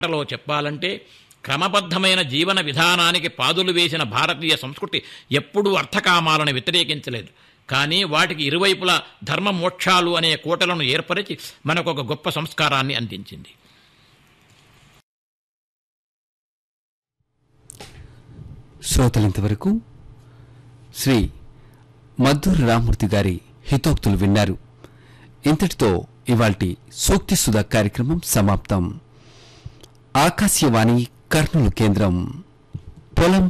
మాటలో చెప్పాలంటే క్రమబద్ధమైన జీవన విధానానికి పాదులు వేసిన భారతీయ సంస్కృతి ఎప్పుడూ అర్థకామాలను వ్యతిరేకించలేదు కానీ వాటికి ఇరువైపులా ధర్మ మోక్షాలు అనే కోటలను ఏర్పరిచి మనకు ఒక గొప్ప సంస్కారాన్ని అందించింది శ్రోతలింతవరకు శ్రీ మద్దూరి రామూర్తి గారి హితోక్తులు విన్నారు ఇంతటితో ఇవాల్టి సూక్తి సుధా కార్యక్రమం సమాప్తం ఆకాశవాణి కర్నూలు కేంద్రం పొలం